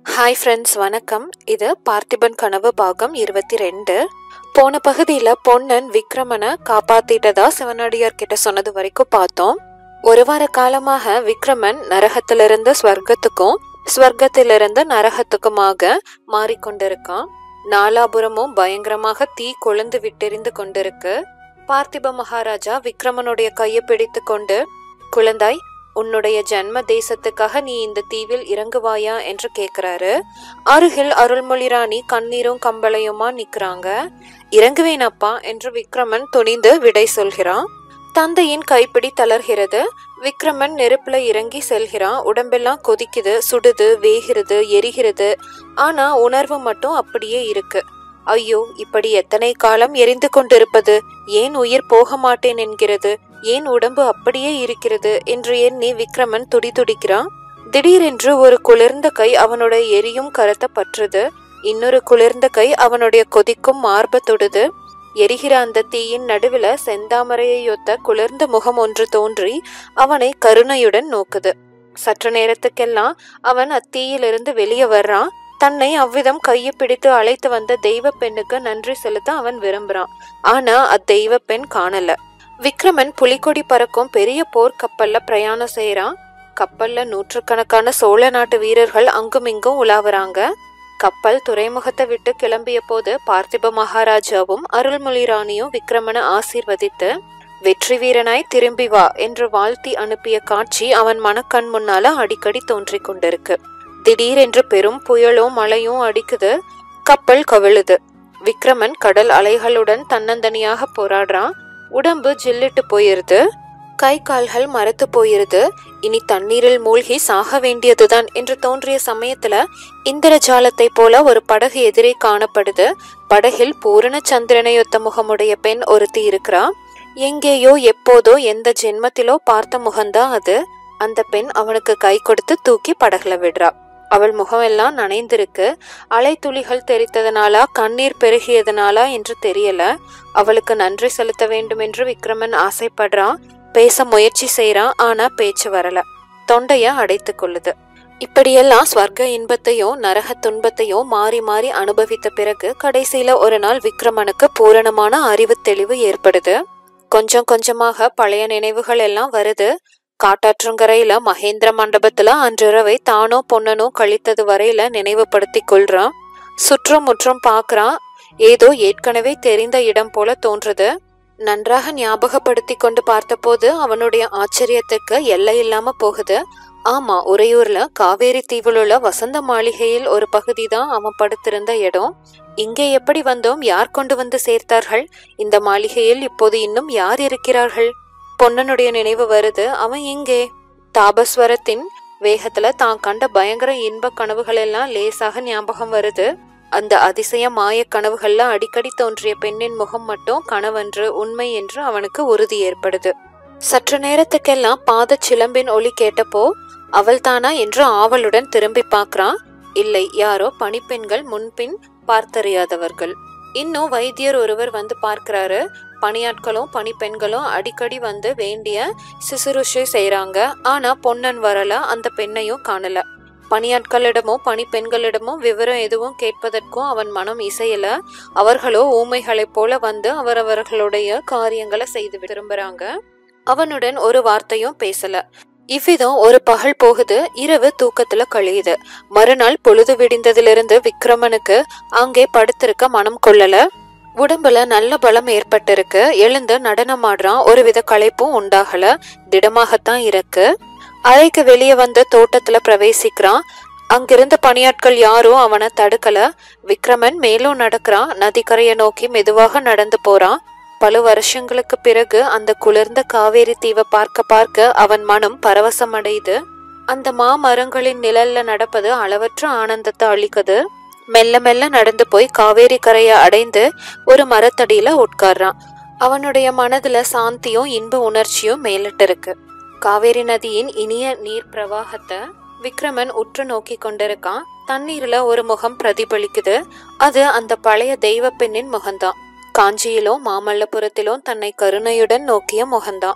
hi friends வணக்கம் இது பார்த்திபன் கனவு பாகம் இருபத்தி ரெண்டு போன பகுதியில் பொன்னன் விக்ரமனை காப்பாத்திட்டதா சிவனடியார் கிட்ட சொன்னது வரைக்கும் பார்த்தோம் ஒரு வார காலமாக விக்ரமன் நரகத்திலிருந்து ஸ்வர்க்கத்துக்கும் ஸ்வர்க்கத்திலிருந்து நரகத்துக்குமாக மாறிக்கொண்டிருக்கான் நாலாபுரமும் பயங்கரமாக தீ கொழுந்து விட்டெறிந்து கொண்டிருக்கு பார்த்திப மகாராஜா விக்ரமனுடைய கையை பிடித்து கொண்டு குழந்தாய் உன்னுடைய ஜன்ம தேசத்துக்காக நீ இந்த தீவில் இறங்குவாயா என்று கேக்குறாரு அருகில் அருள்மொழி ராணி கண்ணீரும் கம்பளையுமா நிக்கிறாங்க இறங்குவேன் அப்பா என்று விக்ரமன் துணிந்து விடை சொல்கிறான் தந்தையின் கைப்பிடி தளர்கிறது விக்ரமன் நெருப்புல இறங்கி செல்கிறான் உடம்பெல்லாம் கொதிக்குது சுடுது வேகிறது எரிகிறது ஆனா உணர்வு மட்டும் அப்படியே இருக்கு ஐயோ இப்படி எத்தனை காலம் எரிந்து கொண்டிருப்பது ஏன் உயிர் போக மாட்டேன் என்கிறது ஏன் உடம்பு அப்படியே இருக்கிறது என்று எண்ணி விக்ரமன் துடிதுடிக்கிறான் திடீரென்று ஒரு குளிர்ந்த கை அவனுடைய எரியும் கரத்தை பற்றுது இன்னொரு குளிர்ந்த கை அவனுடைய கொதிக்கும் மார்ப தொடுது எரிகிற அந்த தீயின் நடுவுல செந்தாமரையொத்த குளிர்ந்த முகம் ஒன்று தோன்றி அவனை கருணையுடன் நோக்குது சற்று நேரத்துக்கெல்லாம் அவன் அத்தீயிலிருந்து வெளியே வர்றான் தன்னை அவ்விதம் கையை பிடித்து அழைத்து வந்த தெய்வ பெண்ணுக்கு நன்றி செலுத்த அவன் விரும்புறான் ஆனா அத்தெய்வ பெண் காணல விக்ரமன் புலிக்கொடி பறக்கும் பெரிய போர் கப்பல்ல பிரயாணம் செய்யறான் கப்பல்ல நூற்றுக்கணக்கான சோழ நாட்டு வீரர்கள் அங்குமிங்கும் உலாவுறாங்க கப்பல் துறைமுகத்தை விட்டு கிளம்பிய போது பார்த்திப மகாராஜாவும் அருள்மொழி ராணியும் விக்ரமனை ஆசீர்வதித்து வெற்றி வீரனாய் திரும்பி வா என்று வாழ்த்தி அனுப்பிய காட்சி அவன் மனக்கண் முன்னால அடிக்கடி தோன்றிக் கொண்டிருக்கு திடீரென்று பெரும் புயலும் மழையும் அடிக்குது கப்பல் கவிழுது விக்ரமன் கடல் அலைகளுடன் தன்னந்தனியாக போராடுறான் உடம்பு ஜில்லிட்டு போயிருது கை கால்கள் மரத்து போயிருது இனி தண்ணீரில் மூழ்கி சாக வேண்டியதுதான் என்று தோன்றிய சமயத்துல இந்திரஜாலத்தை போல ஒரு படகு எதிரே காணப்படுது படகில் பூரண சந்திரனையொத்த முகமுடைய பெண் ஒருத்தி இருக்கிறா எங்கேயோ எப்போதோ எந்த ஜென்மத்திலோ பார்த்த முகம்தான் அது அந்த பெண் அவனுக்கு கை கொடுத்து தூக்கி படகுல விடுறா அவள் முகமெல்லாம் நனைந்திருக்கு அலை துளிகள் தெரித்ததனாலா கண்ணீர் பெருகியதனாலா என்று தெரியல அவளுக்கு நன்றி செலுத்த வேண்டும் என்று விக்ரமன் ஆசைப்படுறான் பேச முயற்சி செய்யறான் ஆனா பேச்சு வரல தொண்டைய அடைத்து கொள்ளுது இப்படியெல்லாம் ஸ்வர்க்க இன்பத்தையும் நரக துன்பத்தையும் மாறி மாறி அனுபவித்த பிறகு கடைசியில ஒரு நாள் விக்ரமனுக்கு பூரணமான அறிவு தெளிவு ஏற்படுது கொஞ்சம் கொஞ்சமாக பழைய நினைவுகள் எல்லாம் வருது காட்டாற்றங்கரையில மகேந்திர மண்டபத்துல அன்றிரவை தானோ பொன்னனோ கழித்தது வரையில நினைவுபடுத்தி கொள்றான் சுற்றும் முற்றும் பாக்குறான் ஏதோ ஏற்கனவே தெரிந்த இடம் போல தோன்றுது நன்றாக ஞாபகப்படுத்தி கொண்டு பார்த்தபோது அவனுடைய ஆச்சரியத்துக்கு எல்லை இல்லாம போகுது ஆமா உறையூர்ல காவேரி தீவில் உள்ள வசந்த மாளிகையில் ஒரு பகுதி தான் அவன் படுத்திருந்த இடம் இங்கே எப்படி வந்தோம் யார் கொண்டு வந்து சேர்த்தார்கள் இந்த மாளிகையில் இப்போது இன்னும் யார் இருக்கிறார்கள் பொன்னனுடைய நினைவு வருது அவன் எங்கே தாபஸ்வரத்தின் வேகத்துல தான் கண்ட பயங்கர இன்ப கனவுகள் எல்லாம் லேசாக ஞாபகம் வருது அந்த அதிசய மாய கனவுகள்ல அடிக்கடி தோன்றிய பெண்ணின் முகம் மட்டும் கனவன்று உண்மை என்று அவனுக்கு உறுதி ஏற்படுது சற்று நேரத்துக்கெல்லாம் பாத சிலம்பின் ஒளி கேட்டப்போ அவள் தானா என்று ஆவலுடன் திரும்பி பார்க்கறான் இல்லை யாரோ பணிப்பெண்கள் முன்பின் பார்த்தறியாதவர்கள் இன்னும் வைத்தியர் ஒருவர் வந்து பார்க்கிறாரு பணியாட்களும் பணிப்பெண்களும் அடிக்கடி வந்து வேண்டிய சிசுருஷை செய்யறாங்க ஆனா பொன்னன் வரல அந்த பெண்ணையும் காணல பணியாட்களிடமோ பணிப்பெண்களிடமோ விவரம் எதுவும் கேட்பதற்கும் அவன் மனம் இசையல அவர்களோ ஊமைகளைப் போல வந்து அவரவர்களுடைய காரியங்களை செய்து திரும்புறாங்க அவனுடன் ஒரு வார்த்தையும் பேசல இவ்விதம் ஒரு பகல் போகுது இரவு தூக்கத்துல கழியுது மறுநாள் பொழுது விடிந்ததிலிருந்து விக்ரமனுக்கு அங்கே படுத்திருக்க மனம் கொள்ளல உடம்புல நல்ல பலம் ஏற்பட்டிருக்கு எழுந்து நடனம் ஆடுறான் ஒருவித களைப்பும் உண்டாகல திடமாகத்தான் இருக்கு அறைக்கு வெளியே வந்து தோட்டத்துல பிரவேசிக்கிறான் அங்கிருந்த பணியாட்கள் யாரும் அவனை தடுக்கல விக்ரமன் மேலும் நடக்கிறான் நதிக்கரையை நோக்கி மெதுவாக நடந்து போறான் பல வருஷங்களுக்கு பிறகு அந்த குளிர்ந்த காவேரி தீவை பார்க்க பார்க்க அவன் மனம் பரவசம் அடையுது அந்த மாமரங்களின் நிழல்ல நடப்பது அளவற்ற ஆனந்தத்தை அளிக்குது மெல்ல மெல்ல நடந்து போய் காவேரி கரையை அடைந்து ஒரு மரத்தடியில உட்கார்றான் அவனுடைய மனதுல சாந்தியும் இன்ப உணர்ச்சியும் மேலிட்டு இருக்கு காவேரி நதியின் இனிய நீர் பிரவாகத்தை விக்ரமன் உற்று நோக்கி கொண்டிருக்கான் தண்ணீர்ல ஒரு முகம் பிரதிபலிக்குது அது அந்த பழைய தெய்வ பெண்ணின் முகம்தான் காஞ்சியிலும் மாமல்லபுரத்திலும் தன்னை கருணையுடன் நோக்கிய முகம்தான்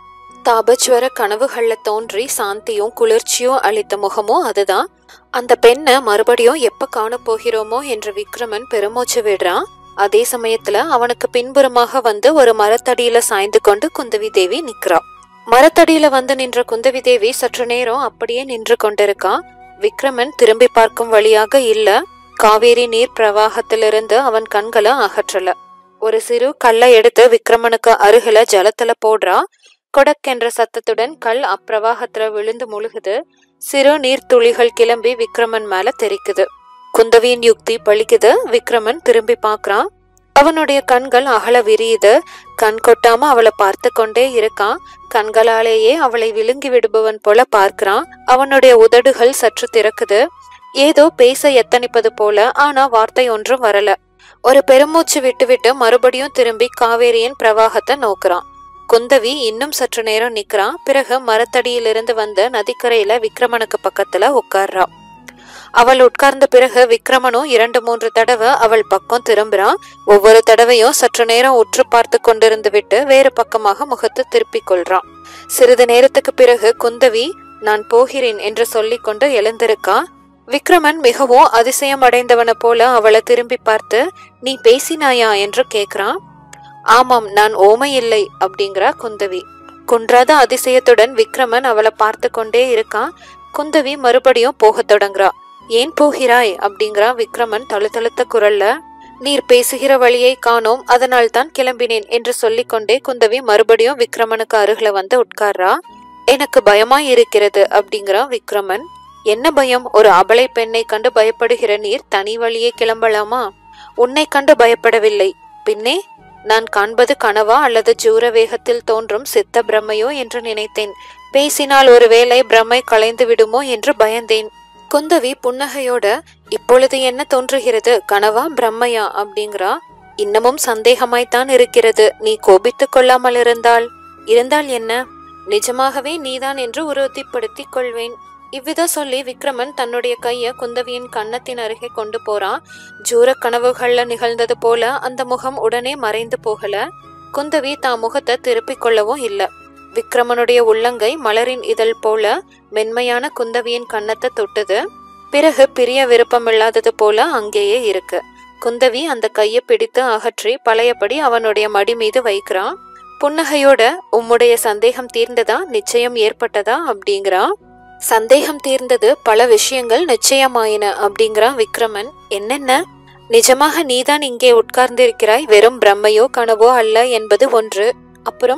தாபஸ்வர கனவுகள்ல தோன்றி சாந்தியும் குளிர்ச்சியும் அளித்த முகமும் அதுதான் அந்த பெண்ணை மறுபடியும் எப்ப காண போகிறோமோ என்று விக்ரமன் பெருமூச்சு விடுறான் அதே சமயத்துல அவனுக்கு பின்புறமாக வந்து ஒரு மரத்தடியில சாய்ந்து கொண்டு குந்தவி தேவி நிக்கிறா மரத்தடியில வந்து நின்ற குந்தவி தேவி சற்று நேரம் அப்படியே நின்று கொண்டிருக்கான் விக்ரமன் திரும்பி பார்க்கும் வழியாக இல்ல காவேரி நீர் பிரவாகத்திலிருந்து அவன் கண்களை அகற்றல ஒரு சிறு கல்லை எடுத்து விக்ரமனுக்கு அருகில ஜலத்துல போடுறா கொடக் என்ற சத்தத்துடன் கல் அப்பிரவாகத்துல விழுந்து முழுகுது சிறு நீர்த்துளிகள் கிளம்பி விக்ரமன் மேல தெரிக்குது குந்தவியின் யுக்தி பழிக்குது விக்ரமன் திரும்பி பார்க்கறான் அவனுடைய கண்கள் அகல விரியுது கண் கொட்டாம அவளை பார்த்து கொண்டே இருக்கான் கண்களாலேயே அவளை விழுங்கி விடுபவன் போல பார்க்கறான் அவனுடைய உதடுகள் சற்று திறக்குது ஏதோ பேச எத்தனிப்பது போல ஆனா வார்த்தை ஒன்றும் வரல ஒரு பெருமூச்சு விட்டுவிட்டு மறுபடியும் திரும்பி காவேரியின் பிரவாகத்தை நோக்குறான் குந்தவி இன்னும் சற்று நேரம் நிக்கிறான் பிறகு மரத்தடியிலிருந்து வந்த நதிக்கரையில விக்ரமனுக்கு பக்கத்துல உட்கார்றா அவள் உட்கார்ந்த பிறகு விக்ரமனும் இரண்டு மூன்று தடவை அவள் பக்கம் திரும்புறான் ஒவ்வொரு தடவையும் சற்று நேரம் உற்று பார்த்து கொண்டிருந்து விட்டு வேறு பக்கமாக முகத்தை திருப்பிக் கொள்றான் சிறிது நேரத்துக்கு பிறகு குந்தவி நான் போகிறேன் என்று சொல்லிக்கொண்டு எழுந்திருக்கா விக்ரமன் மிகவும் அதிசயம் அடைந்தவன போல அவளை திரும்பி பார்த்து நீ பேசினாயா என்று கேக்குறான் ஆமாம் நான் ஓமை இல்லை அப்படிங்கிறா குந்தவி குன்றாத அதிசயத்துடன் விக்ரமன் அவளை பார்த்து கொண்டே இருக்கான் குந்தவி மறுபடியும் போகத் தொடங்குறா ஏன் போகிறாய் அப்படிங்கிறா விக்ரமன் தழுதழுத்த குரல்ல நீர் பேசுகிற வழியை காணோம் அதனால் தான் கிளம்பினேன் என்று சொல்லிக்கொண்டே குந்தவி மறுபடியும் விக்ரமனுக்கு அருகில வந்து உட்கார்றா எனக்கு பயமாய் இருக்கிறது அப்படிங்கிறா விக்ரமன் என்ன பயம் ஒரு அபலை பெண்ணை கண்டு பயப்படுகிற நீர் தனி வழியே கிளம்பலாமா உன்னை கண்டு பயப்படவில்லை பின்னே நான் காண்பது கனவா அல்லது ஜூர வேகத்தில் தோன்றும் சித்த பிரம்மையோ என்று நினைத்தேன் பேசினால் ஒருவேளை பிரம்மை கலைந்து விடுமோ என்று பயந்தேன் குந்தவி புன்னகையோட இப்பொழுது என்ன தோன்றுகிறது கனவா பிரம்மையா அப்படிங்கிறா இன்னமும் சந்தேகமாய்த்தான் இருக்கிறது நீ கோபித்துக் கொள்ளாமல் இருந்தால் இருந்தால் என்ன நிஜமாகவே நீதான் என்று உறுதிப்படுத்திக் கொள்வேன் இவ்வித சொல்லி விக்ரமன் தன்னுடைய கைய குந்தவியின் கன்னத்தின் அருகே கொண்டு போறான் ஜூர கனவுகள்ல நிகழ்ந்தது போல அந்த முகம் உடனே மறைந்து போகல குந்தவி தான் முகத்தை திருப்பிக் கொள்ளவும் இல்ல விக்ரமனுடைய உள்ளங்கை மலரின் இதழ் போல மென்மையான குந்தவியின் கன்னத்தை தொட்டுது பிறகு பிரிய விருப்பமில்லாதது போல அங்கேயே இருக்கு குந்தவி அந்த கையை பிடித்து அகற்றி பழையபடி அவனுடைய மடி மீது வைக்கிறான் புன்னகையோட உம்முடைய சந்தேகம் தீர்ந்ததா நிச்சயம் ஏற்பட்டதா அப்படிங்கிறா சந்தேகம் தீர்ந்தது பல விஷயங்கள் நிச்சயமாயின அப்படிங்கிறான் விக்ரமன் என்னென்ன நிஜமாக நீதான் இங்கே உட்கார்ந்திருக்கிறாய் வெறும் பிரம்மையோ கனவோ அல்ல என்பது ஒன்று அப்புறம்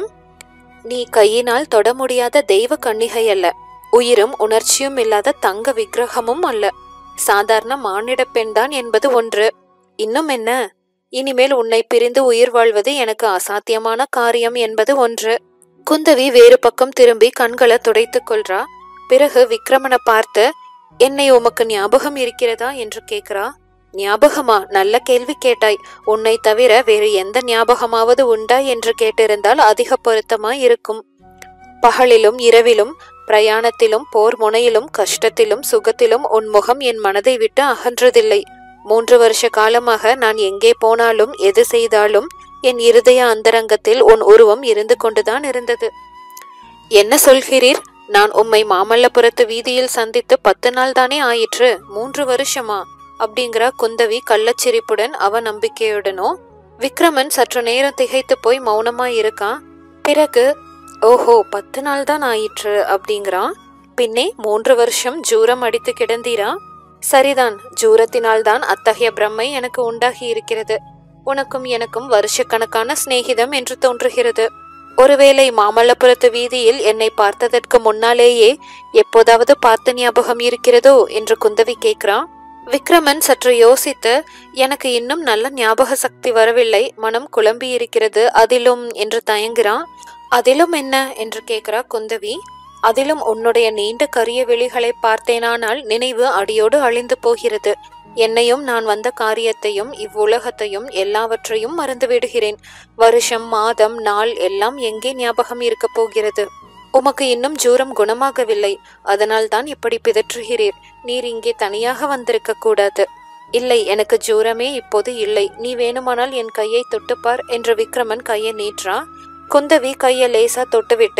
நீ கையினால் தொட முடியாத தெய்வ கன்னிகை அல்ல உயிரும் உணர்ச்சியும் இல்லாத தங்க விக்கிரகமும் அல்ல சாதாரண மானிட பெண்தான் என்பது ஒன்று இன்னும் என்ன இனிமேல் உன்னை பிரிந்து உயிர் வாழ்வது எனக்கு அசாத்தியமான காரியம் என்பது ஒன்று குந்தவி வேறு பக்கம் திரும்பி கண்களை துடைத்துக் கொள்றா பிறகு விக்ரமனை பார்த்து என்னை உமக்கு ஞாபகம் இருக்கிறதா என்று கேக்குறா ஞாபகமா நல்ல கேள்வி கேட்டாய் உன்னை தவிர வேறு எந்த ஞாபகமாவது உண்டா என்று கேட்டிருந்தால் அதிக பொருத்தமாய் இருக்கும் பகலிலும் இரவிலும் பிரயாணத்திலும் போர் முனையிலும் கஷ்டத்திலும் சுகத்திலும் உன் முகம் என் மனதை விட்டு அகன்றதில்லை மூன்று வருஷ காலமாக நான் எங்கே போனாலும் எது செய்தாலும் என் இருதய அந்தரங்கத்தில் உன் உருவம் இருந்து கொண்டுதான் இருந்தது என்ன சொல்கிறீர் நான் உம்மை மாமல்லபுரத்து வீதியில் சந்தித்து பத்து நாள் தானே ஆயிற்று மூன்று வருஷமா அப்படிங்கிற குந்தவி கள்ளச்சிரிப்புடன் அவ நம்பிக்கையுடனோ விக்ரமன் சற்று நேரம் திகைத்து போய் மௌனமா இருக்கான் பிறகு ஓஹோ பத்து நாள் தான் ஆயிற்று அப்படிங்கிறான் பின்னே மூன்று வருஷம் ஜூரம் அடித்து கிடந்தீரா சரிதான் ஜூரத்தினால்தான் அத்தகைய பிரம்மை எனக்கு உண்டாகி இருக்கிறது உனக்கும் எனக்கும் வருஷக்கணக்கான சிநேகிதம் என்று தோன்றுகிறது ஒருவேளை மாமல்லபுரத்து வீதியில் என்னை பார்த்ததற்கு முன்னாலேயே எப்போதாவது பார்த்த ஞாபகம் இருக்கிறதோ என்று குந்தவி கேட்கிறான் விக்ரமன் சற்று யோசித்து எனக்கு இன்னும் நல்ல ஞாபக சக்தி வரவில்லை மனம் குழம்பி இருக்கிறது அதிலும் என்று தயங்குறான் அதிலும் என்ன என்று கேட்கிறா குந்தவி அதிலும் உன்னுடைய நீண்ட கரிய விழிகளை பார்த்தேனானால் நினைவு அடியோடு அழிந்து போகிறது என்னையும் நான் வந்த காரியத்தையும் இவ்வுலகத்தையும் எல்லாவற்றையும் மறந்து விடுகிறேன் வருஷம் மாதம் நாள் எல்லாம் எங்கே ஞாபகம் இருக்கப் போகிறது உமக்கு இன்னும் ஜூரம் குணமாகவில்லை அதனால் தான் இப்படி பிதற்றுகிறீர் நீர் இங்கே தனியாக வந்திருக்க கூடாது இல்லை எனக்கு ஜூரமே இப்போது இல்லை நீ வேணுமானால் என் கையை தொட்டுப்பார் என்று விக்ரமன் கையை நீற்றா குந்தவி கையை லேசா தொட்டுவிட்டு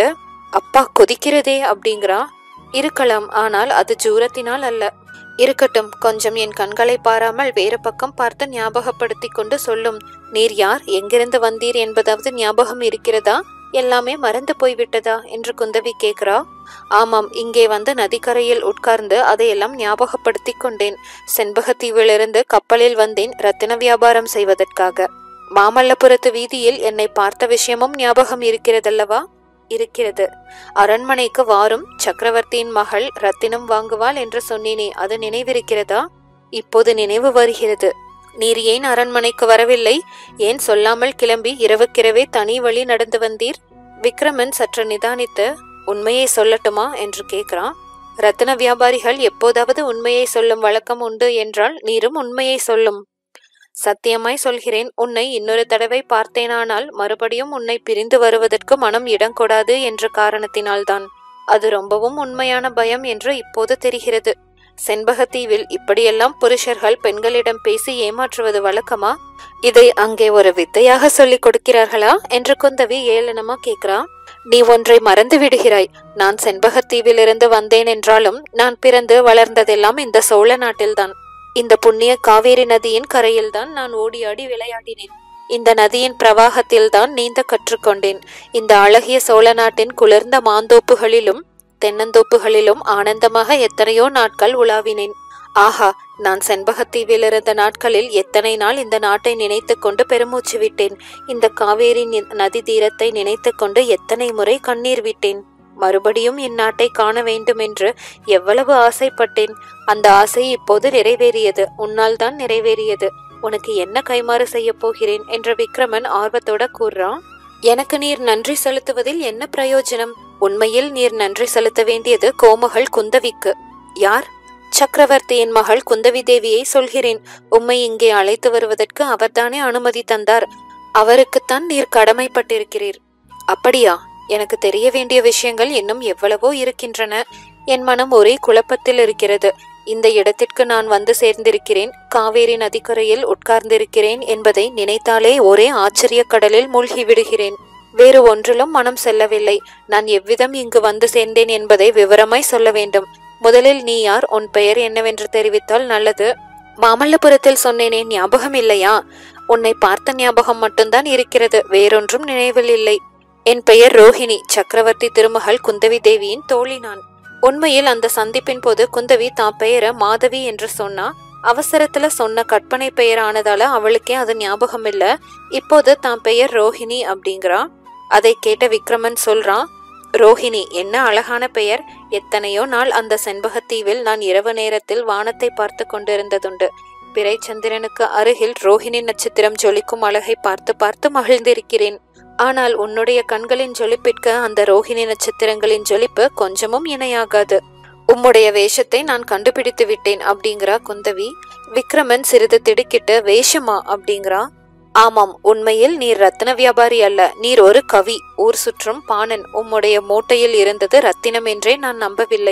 அப்பா கொதிக்கிறதே அப்படிங்கிறா இருக்கலாம் ஆனால் அது ஜூரத்தினால் அல்ல இருக்கட்டும் கொஞ்சம் என் கண்களை பாராமல் வேறு பக்கம் பார்த்து ஞாபகப்படுத்தி கொண்டு சொல்லும் நீர் யார் எங்கிருந்து வந்தீர் என்பதாவது ஞாபகம் இருக்கிறதா எல்லாமே மறந்து போய்விட்டதா என்று குந்தவி கேட்கிறா ஆமாம் இங்கே வந்து நதிக்கரையில் உட்கார்ந்து அதையெல்லாம் ஞாபகப்படுத்தி கொண்டேன் செண்பகத்தீவிலிருந்து கப்பலில் வந்தேன் ரத்தின வியாபாரம் செய்வதற்காக மாமல்லபுரத்து வீதியில் என்னை பார்த்த விஷயமும் ஞாபகம் இருக்கிறதல்லவா இருக்கிறது அரண்மனைக்கு வாரும் சக்கரவர்த்தியின் மகள் ரத்தினம் வாங்குவாள் என்று சொன்னேனே அது நினைவிருக்கிறதா இப்போது நினைவு வருகிறது நீர் ஏன் அரண்மனைக்கு வரவில்லை ஏன் சொல்லாமல் கிளம்பி இரவுக்கிரவே தனி வழி நடந்து வந்தீர் விக்ரமன் சற்று நிதானித்து உண்மையை சொல்லட்டுமா என்று கேட்கிறான் ரத்தின வியாபாரிகள் எப்போதாவது உண்மையை சொல்லும் வழக்கம் உண்டு என்றால் நீரும் உண்மையை சொல்லும் சத்தியமாய் சொல்கிறேன் உன்னை இன்னொரு தடவை பார்த்தேனானால் மறுபடியும் உன்னை பிரிந்து வருவதற்கு மனம் இடம் கொடாது என்ற காரணத்தினால்தான் அது ரொம்பவும் உண்மையான பயம் என்று இப்போது தெரிகிறது செண்பகத்தீவில் இப்படியெல்லாம் புருஷர்கள் பெண்களிடம் பேசி ஏமாற்றுவது வழக்கமா இதை அங்கே ஒரு வித்தையாக சொல்லிக் கொடுக்கிறார்களா என்று குந்தவி ஏளனமா கேக்குறா நீ ஒன்றை மறந்து விடுகிறாய் நான் செண்பகத்தீவிலிருந்து வந்தேன் என்றாலும் நான் பிறந்து வளர்ந்ததெல்லாம் இந்த சோழ நாட்டில்தான் இந்த புண்ணிய காவேரி நதியின் கரையில்தான் நான் ஓடியாடி விளையாடினேன் இந்த நதியின் பிரவாகத்தில்தான் நீந்த கற்றுக்கொண்டேன் இந்த அழகிய சோழ நாட்டின் குளிர்ந்த மாந்தோப்புகளிலும் தென்னந்தோப்புகளிலும் ஆனந்தமாக எத்தனையோ நாட்கள் உலாவினேன் ஆஹா நான் செண்பகத்தீவில் இருந்த நாட்களில் எத்தனை நாள் இந்த நாட்டை நினைத்து கொண்டு பெருமூச்சு விட்டேன் இந்த காவேரி நி- நதி தீரத்தை நினைத்து கொண்டு எத்தனை முறை கண்ணீர் விட்டேன் மறுபடியும் என் நாட்டை காண வேண்டும் என்று எவ்வளவு ஆசைப்பட்டேன் அந்த ஆசை இப்போது நிறைவேறியது உன்னால் தான் நிறைவேறியது உனக்கு என்ன கைமாறு செய்ய போகிறேன் என்ற விக்ரமன் ஆர்வத்தோட கூறுறான் எனக்கு நீர் நன்றி செலுத்துவதில் என்ன பிரயோஜனம் உண்மையில் நீர் நன்றி செலுத்த வேண்டியது கோமகள் குந்தவிக்கு யார் சக்கரவர்த்தியின் மகள் குந்தவி தேவியை சொல்கிறேன் உம்மை இங்கே அழைத்து வருவதற்கு அவர்தானே அனுமதி தந்தார் அவருக்குத்தான் நீர் கடமைப்பட்டிருக்கிறீர் அப்படியா எனக்கு தெரிய வேண்டிய விஷயங்கள் இன்னும் எவ்வளவோ இருக்கின்றன என் மனம் ஒரே குழப்பத்தில் இருக்கிறது இந்த இடத்திற்கு நான் வந்து சேர்ந்திருக்கிறேன் காவேரி நதிக்கரையில் உட்கார்ந்திருக்கிறேன் என்பதை நினைத்தாலே ஒரே ஆச்சரிய கடலில் மூழ்கி விடுகிறேன் வேறு ஒன்றிலும் மனம் செல்லவில்லை நான் எவ்விதம் இங்கு வந்து சேர்ந்தேன் என்பதை விவரமாய் சொல்ல வேண்டும் முதலில் நீ யார் உன் பெயர் என்னவென்று தெரிவித்தால் நல்லது மாமல்லபுரத்தில் சொன்னேனே ஞாபகம் இல்லையா உன்னை பார்த்த ஞாபகம் மட்டும்தான் இருக்கிறது வேறொன்றும் நினைவில் இல்லை என் பெயர் ரோஹிணி சக்கரவர்த்தி திருமகள் குந்தவி தேவியின் தோழி நான் உண்மையில் அந்த சந்திப்பின் போது குந்தவி தான் பெயரை மாதவி என்று சொன்னா அவசரத்துல சொன்ன கற்பனை பெயர் ஆனதால அவளுக்கே அது ஞாபகம் இல்ல இப்போது தான் பெயர் ரோஹிணி அப்படிங்கிறா அதை கேட்ட விக்ரமன் சொல்றான் ரோஹிணி என்ன அழகான பெயர் எத்தனையோ நாள் அந்த செண்பகத்தீவில் நான் இரவு நேரத்தில் வானத்தை பார்த்து கொண்டிருந்ததுண்டு பிறை சந்திரனுக்கு அருகில் ரோஹிணி நட்சத்திரம் ஜொலிக்கும் அழகை பார்த்து பார்த்து மகிழ்ந்திருக்கிறேன் ஆனால் உன்னுடைய கண்களின் ஜொலிப்பிற்கு அந்த ரோஹிணி நட்சத்திரங்களின் ஜொலிப்பு கொஞ்சமும் இணையாகாது உம்முடைய வேஷத்தை நான் கண்டுபிடித்து விட்டேன் அப்படிங்கிறா குந்தவி விக்ரமன் சிறிது திடுக்கிட்டு வேஷமா அப்படிங்கிறா ஆமாம் உண்மையில் நீர் ரத்தின வியாபாரி அல்ல நீர் ஒரு கவி ஊர் சுற்றும் பாணன் உம்முடைய மூட்டையில் இருந்தது ரத்தினம் என்றே நான் நம்பவில்லை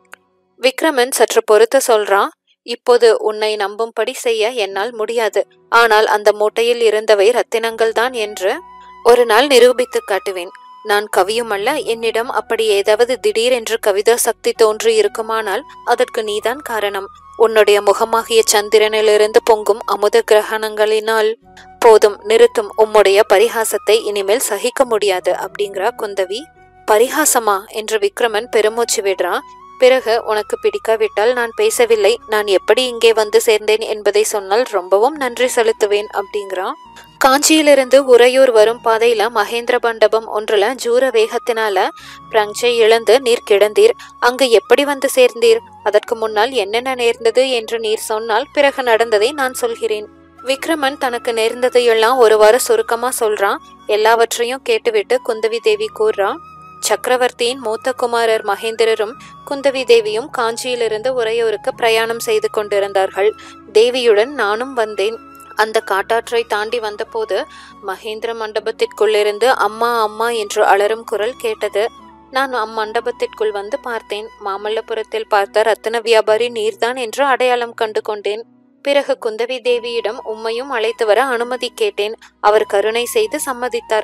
விக்ரமன் சற்று பொறுத்து சொல்றான் இப்போது உன்னை நம்பும்படி செய்ய என்னால் முடியாது ஆனால் அந்த மூட்டையில் இருந்தவை ரத்தினங்கள் தான் என்று ஒரு நாள் நிரூபித்து காட்டுவேன் நான் கவியும் அல்ல என்னிடம் அப்படி ஏதாவது திடீரென்று கவிதா சக்தி தோன்றி இருக்குமானால் அதற்கு நீதான் காரணம் உன்னுடைய முகமாகிய சந்திரனிலிருந்து பொங்கும் அமுத கிரகணங்களினால் போதும் நிறுத்தும் உம்முடைய பரிகாசத்தை இனிமேல் சகிக்க முடியாது அப்படிங்கிறா குந்தவி பரிகாசமா என்று விக்ரமன் பெருமூச்சு விடுறான் பிறகு உனக்கு பிடிக்காவிட்டால் நான் பேசவில்லை நான் எப்படி இங்கே வந்து சேர்ந்தேன் என்பதை சொன்னால் ரொம்பவும் நன்றி செலுத்துவேன் அப்படிங்கிறான் காஞ்சியிலிருந்து உறையூர் வரும் பாதையில மகேந்திர மண்டபம் ஒன்றுல ஜூர வேகத்தினால பிரஞ்சை இழந்து நீர் கிடந்தீர் அங்கு எப்படி வந்து சேர்ந்தீர் அதற்கு முன்னால் என்னென்ன நேர்ந்தது என்று நீர் சொன்னால் பிறகு நடந்ததை நான் சொல்கிறேன் விக்ரமன் தனக்கு நேர்ந்ததையெல்லாம் ஒருவாறு சுருக்கமா சொல்றான் எல்லாவற்றையும் கேட்டுவிட்டு குந்தவி தேவி கூறுறான் சக்கரவர்த்தியின் மூத்த குமாரர் மகேந்திரரும் குந்தவி தேவியும் காஞ்சியிலிருந்து உறையூருக்கு பிரயாணம் செய்து கொண்டிருந்தார்கள் தேவியுடன் நானும் வந்தேன் அந்த காட்டாற்றை தாண்டி வந்தபோது மகேந்திர மண்டபத்திற்குள்ளிருந்து அம்மா அம்மா என்று அலறும் குரல் கேட்டது நான் அம்மண்டபத்திற்குள் வந்து பார்த்தேன் மாமல்லபுரத்தில் பார்த்த ரத்தின வியாபாரி நீர்தான் என்று அடையாளம் கண்டு கொண்டேன் பிறகு குந்தவி தேவியிடம் உம்மையும் அழைத்து வர அனுமதி கேட்டேன் அவர் கருணை செய்து சம்மதித்தார்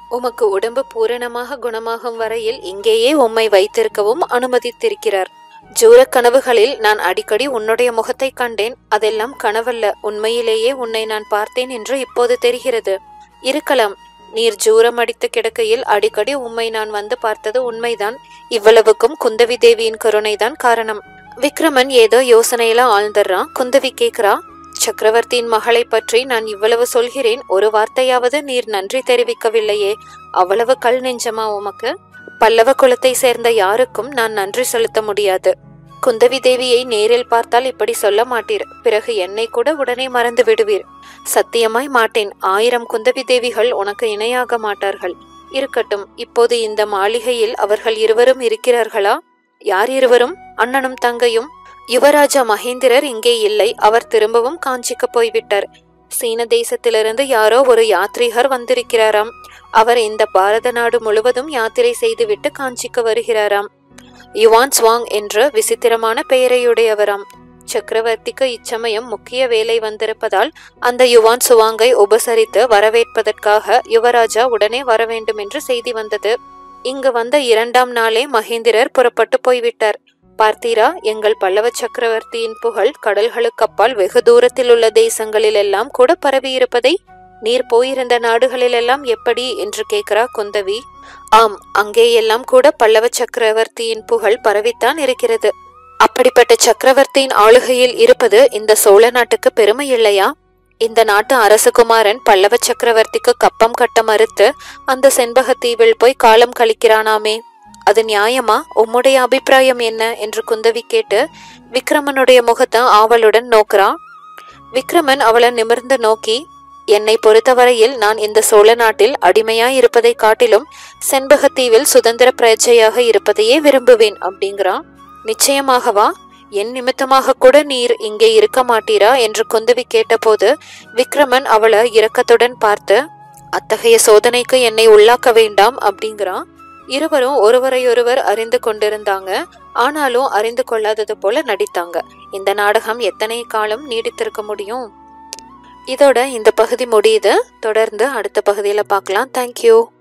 உமக்கு உடம்பு பூரணமாக குணமாகும் வரையில் இங்கேயே உம்மை வைத்திருக்கவும் அனுமதித்திருக்கிறார் ஜூர கனவுகளில் நான் அடிக்கடி உன்னுடைய முகத்தை கண்டேன் அதெல்லாம் கனவல்ல உண்மையிலேயே உன்னை நான் பார்த்தேன் என்று இப்போது தெரிகிறது இருக்கலாம் நீர் ஜூரம் அடித்து கிடக்கையில் அடிக்கடி உம்மை நான் வந்து பார்த்தது உண்மைதான் இவ்வளவுக்கும் குந்தவி தேவியின் கருணைதான் காரணம் விக்ரமன் ஏதோ யோசனையில ஆழ்ந்துடுறான் குந்தவி கேக்குறா சக்கரவர்த்தியின் மகளை பற்றி நான் இவ்வளவு சொல்கிறேன் ஒரு வார்த்தையாவது நீர் நன்றி தெரிவிக்கவில்லையே அவ்வளவு கல் நெஞ்சமா உமக்கு பல்லவ குலத்தை சேர்ந்த யாருக்கும் நான் நன்றி செலுத்த முடியாது குந்தவி தேவியை நேரில் பார்த்தால் இப்படி சொல்ல மாட்டீர் பிறகு என்னை கூட உடனே மறந்து விடுவீர் சத்தியமாய் மாட்டேன் ஆயிரம் குந்தவி தேவிகள் உனக்கு இணையாக மாட்டார்கள் இருக்கட்டும் இப்போது இந்த மாளிகையில் அவர்கள் இருவரும் இருக்கிறார்களா யார் இருவரும் அண்ணனும் தங்கையும் யுவராஜா மகேந்திரர் இங்கே இல்லை அவர் திரும்பவும் காஞ்சிக்கு போய்விட்டார் சீன தேசத்திலிருந்து யாரோ ஒரு யாத்ரீகர் வந்திருக்கிறாராம் அவர் இந்த பாரத நாடு முழுவதும் யாத்திரை செய்துவிட்டு காஞ்சிக்கு வருகிறாராம் யுவான் ஸ்வாங் என்ற விசித்திரமான பெயரையுடையவராம் சக்கரவர்த்திக்கு இச்சமயம் முக்கிய வேலை வந்திருப்பதால் அந்த யுவான் சுவாங்கை உபசரித்து வரவேற்பதற்காக யுவராஜா உடனே வர வேண்டும் என்று செய்தி வந்தது இங்கு வந்த இரண்டாம் நாளே மகேந்திரர் புறப்பட்டு போய்விட்டார் பார்த்தீரா எங்கள் பல்லவ சக்கரவர்த்தியின் புகழ் கடல்களுக்கப்பால் வெகு தூரத்தில் உள்ள தேசங்களிலெல்லாம் கூட பரவியிருப்பதை நீர் போயிருந்த நாடுகளிலெல்லாம் எப்படி என்று கேட்கிறா குந்தவி ஆம் அங்கேயெல்லாம் கூட பல்லவ சக்கரவர்த்தியின் புகழ் பரவித்தான் இருக்கிறது அப்படிப்பட்ட சக்கரவர்த்தியின் ஆளுகையில் இருப்பது இந்த சோழ நாட்டுக்கு பெருமை இல்லையா இந்த நாட்டு அரசகுமாரன் பல்லவ சக்கரவர்த்திக்கு கப்பம் கட்ட மறுத்து அந்த செண்பகத்தீவில் போய் காலம் கழிக்கிறானாமே அது நியாயமா உம்முடைய அபிப்பிராயம் என்ன என்று குந்தவி கேட்டு விக்ரமனுடைய முகத்தை ஆவலுடன் நோக்குறான் விக்ரமன் அவளை நிமிர்ந்து நோக்கி என்னை பொறுத்தவரையில் நான் இந்த சோழ நாட்டில் அடிமையாய் இருப்பதை காட்டிலும் செண்பகத்தீவில் சுதந்திர பிரஜையாக இருப்பதையே விரும்புவேன் அப்படிங்கிறான் நிச்சயமாகவா என் நிமித்தமாக கூட நீர் இங்கே இருக்க மாட்டீரா என்று குந்தவி கேட்டபோது விக்ரமன் அவளை இரக்கத்துடன் பார்த்து அத்தகைய சோதனைக்கு என்னை உள்ளாக்க வேண்டாம் அப்படிங்கிறான் இருவரும் ஒருவரையொருவர் அறிந்து கொண்டிருந்தாங்க ஆனாலும் அறிந்து கொள்ளாதது போல நடித்தாங்க இந்த நாடகம் எத்தனை காலம் நீடித்திருக்க முடியும் இதோட இந்த பகுதி முடியுது தொடர்ந்து அடுத்த பகுதியில் பார்க்கலாம் தேங்க்யூ